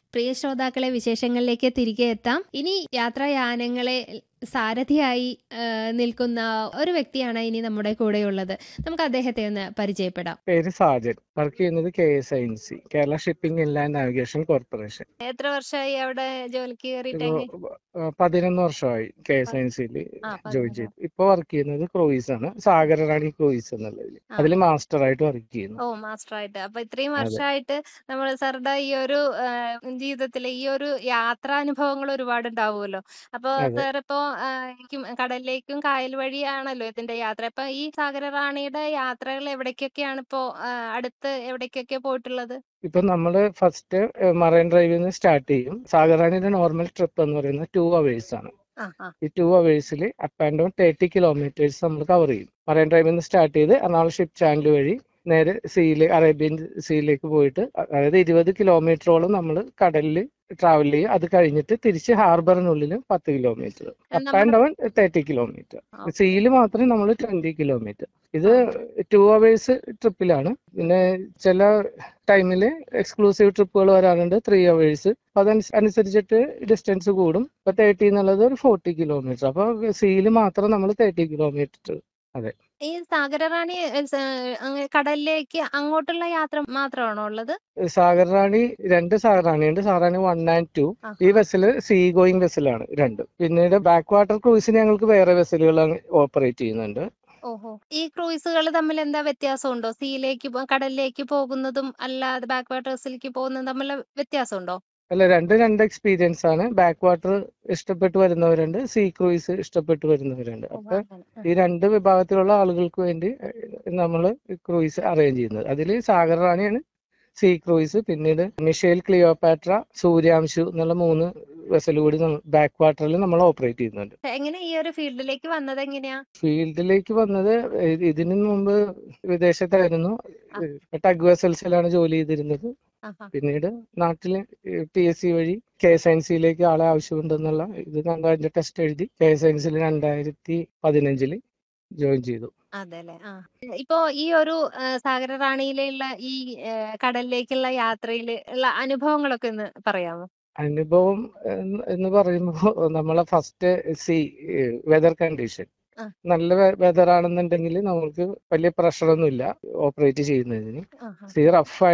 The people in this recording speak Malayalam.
പ്രിയ ശ്രോതാക്കളെ വിശേഷങ്ങളിലേക്ക് തിരികെ എത്താം ഇനി യാത്രായാനങ്ങളെ സാരഥിയായി ആ, നിൽക്കുന്ന ഒരു വ്യക്തിയാണ് ഇനി നമ്മുടെ കൂടെയുള്ളത് നമുക്ക് അദ്ദേഹത്തെ ഒന്ന് പരിചയപ്പെടാം പേര് സാജൻ വർക്ക് ചെയ്യുന്നത് K S I N C Kerala shipping inland navigation corporation എത്ര വർഷമായി അവിടെ ജോലിക്ക് ഇത് പതിനൊന്ന് വർഷമായി കെ എസ് ഐ എൻ സിയിൽ ആ, ജോയിൻ പതിനൊന്ന്. ചെയ്തു ഇപ്പൊ വർക്ക് ചെയ്യുന്നത് ക്രൂയിസ് ആണ് സാഗരറാണി ക്രൂയിസ് എന്നുള്ളതിൽ ആ. അതിൽ മാസ്റ്റർ ആയിട്ട് വർക്ക് ചെയ്യുന്നു ഓ മാസ്റ്റർ ആയിട്ട് അപ്പൊ ഇത്രയും അതെ. വർഷമായിട്ട് നമ്മൾ സാറുടെ ഈ ഒരു ആ, ജീവിതത്തിലെ ഈ ഒരു യാത്രാനുഭവങ്ങൾ ഒരുപാട് ഉണ്ടാവുമല്ലോ അപ്പൊ അതെ. സാർ ഇപ്പോ ആ, എനിക്കും കടലിലേക്കും കായൽ വഴിയാണല്ലോ ഇതിന്റെ യാത്ര അപ്പൊ ഈ സാഗര റാണിയുടെ യാത്രകൾ എവിടേക്കൊക്കെയാണ് ഇപ്പോ ആ, അടുത്ത് എവിടേക്കൊക്കെ പോയിട്ടുള്ളത് ഇപ്പൊ നമ്മള് ഫസ്റ്റ് മറൈൻ ഡ്രൈവിൽ നിന്ന് സ്റ്റാർട്ട് ചെയ്യും സാഗറാണിയുടെ നോർമൽ ട്രിപ്പ് എന്ന് പറയുന്നത് ടു അവേഴ്സ് ആണ് ആ ആ ഈ ടു അവേഴ്സിൽ up and down thirty kilometres നമ്മൾ കവർ ചെയ്യും മറൈൻ ഡ്രൈവിൽ നിന്ന് സ്റ്റാർട്ട് ചെയ്ത് എറണാകുളം ഷിപ്പ് ചാനൽ വഴി നേരെ സീയിൽ അറേബ്യൻ സീയിലേക്ക് പോയിട്ട് അ- അതായത് ഇരുപത് കിലോമീറ്ററോളം നമ്മൾ കടലിൽ ട്രാവൽ ചെയ്യും അത് കഴിഞ്ഞിട്ട് തിരിച്ച് ഹാർബറിനുള്ളിൽ പത്ത് kilometre up and down thirty kilometre okay. സീയിൽ മാത്രം നമ്മൾ ട്വന്റി കിലോമീറ്റർ ഇത് ടു അവേഴ്സ് ട്രിപ്പിലാണ് പിന്നെ ചില ടൈമിൽ എക്സ്ക്ലൂസീവ് ട്രിപ്പുകൾ വരാറുണ്ട് ത്രീ അവേഴ്സ് അതനുസ അനുസരിച്ചിട്ട് ഡിസ്റ്റൻസ് കൂടും ഇപ്പൊ തേർട്ടി എന്നുള്ളത് ഒരു ഫോർട്ടി കിലോമീറ്റർ അപ്പൊ സീയിൽ മാത്രം നമ്മൾ തേർട്ടി കിലോമീറ്റർ ഈ സാഗര റാണി ഏ, സ- അങ്ങ് കടലിലേക്ക് അങ്ങോട്ടുള്ള യാത്ര മാത്രമാണോ ഉള്ളത് സാഗർ റാണി രണ്ട് സാഗർ റാണിയുണ്ട് Sagar Rani one and two ആ, ഈ വെസല് സീ ഗോയിങ് വെസലാണ് രണ്ടും പിന്നീട് ബാക്ക് വാട്ടർ ക്രൂസിന് ഞങ്ങൾക്ക് വേറെ വെസലുകൾ ഓപ്പറേറ്റ് ചെയ്യുന്നുണ്ട് ഓഹോ ഈ ക്രൂയിസുകൾ തമ്മിൽ എന്താ വ്യത്യാസമുണ്ടോ സീയിലേക്ക് പോ- കടലിലേക്ക് പോകുന്നതും അല്ലാതെ ബാക്ക് വാട്ടേഴ്സിലേക്ക് പോകുന്നതും തമ്മിൽ വ്യത്യാസമുണ്ടോ അല്ല രണ്ട് രണ്ട് എക്സ്പീരിയൻസ് ആണ് ബാക്ക് വാട്ടർ ഇഷ്ടപ്പെട്ട് വരുന്നവരുണ്ട് സീ ക്രൂയിസ് ഇഷ്ടപ്പെട്ട് വരുന്നവരുണ്ട് ഓ, അപ്പൊ അങ്ങനെ. ഈ രണ്ട് വിഭാഗത്തിലുള്ള ആളുകൾക്ക് വേണ്ടി നമ്മൾ ക്രൂയിസ് അറേഞ്ച് ചെയ്യുന്നത് അതിൽ സാഗർ റാണിയാണ് സീ ക്രൂയിസ് പിന്നീട് മിഷേൽ ക്ലിയോപാട്ര സൂര്യാംശു എന്നുള്ള മൂന്ന് വെസൽ കൂടി ബാക്ക് വാട്ടറിൽ നമ്മൾ ഓപ്പറേറ്റ് ചെയ്യുന്നുണ്ട് എങ്ങനെ ഈ ഒരു ഫീൽഡിലേക്ക് വന്നത് എങ്ങനെയാ ഫീൽഡിലേക്ക് വന്നത് ഇ- ഇതിനു മുമ്പ് വിദേശത്തായിരുന്നു ടഗ് വെസൽസിലാണ് ജോലി ചെയ്തിരുന്നത് ആഹാ. പിന്നീട് നാട്ടില് പി എസ് സി വഴി കെ സയൻസിലേക്ക് ആളെ ആവശ്യമുണ്ടെന്നുള്ള ഇത് കണ്ട് അതിന്റെ ടെസ്റ്റ് എഴുതി കെ സയൻസിൽ രണ്ടായിരത്തി പതിനഞ്ചില് ജോയിൻ ചെയ്തു അതെല്ലേ ആ ഇപ്പോ ഈ ഒരു ആ, സാഗര റാണിയിലുള്ള ഈ ആ, കടലിലേക്കുള്ള യാത്രയിൽ ഉള്ള അനുഭവങ്ങളൊക്കെ ഒന്ന് പറയാമോ അനുഭവം എന്ന് എന്ന് പറയുമ്പോൾ നമ്മളെ ഫസ്റ്റ് സി വെതർ കണ്ടീഷൻ ആ. നല്ല വെതർ ആണെന്നുണ്ടെങ്കിൽ നമുക്ക് വലിയ പ്രഷറൊന്നുമില്ല ഓപ്പറേറ്റ് ചെയ്യുന്നതിന് ആഹാ. C rough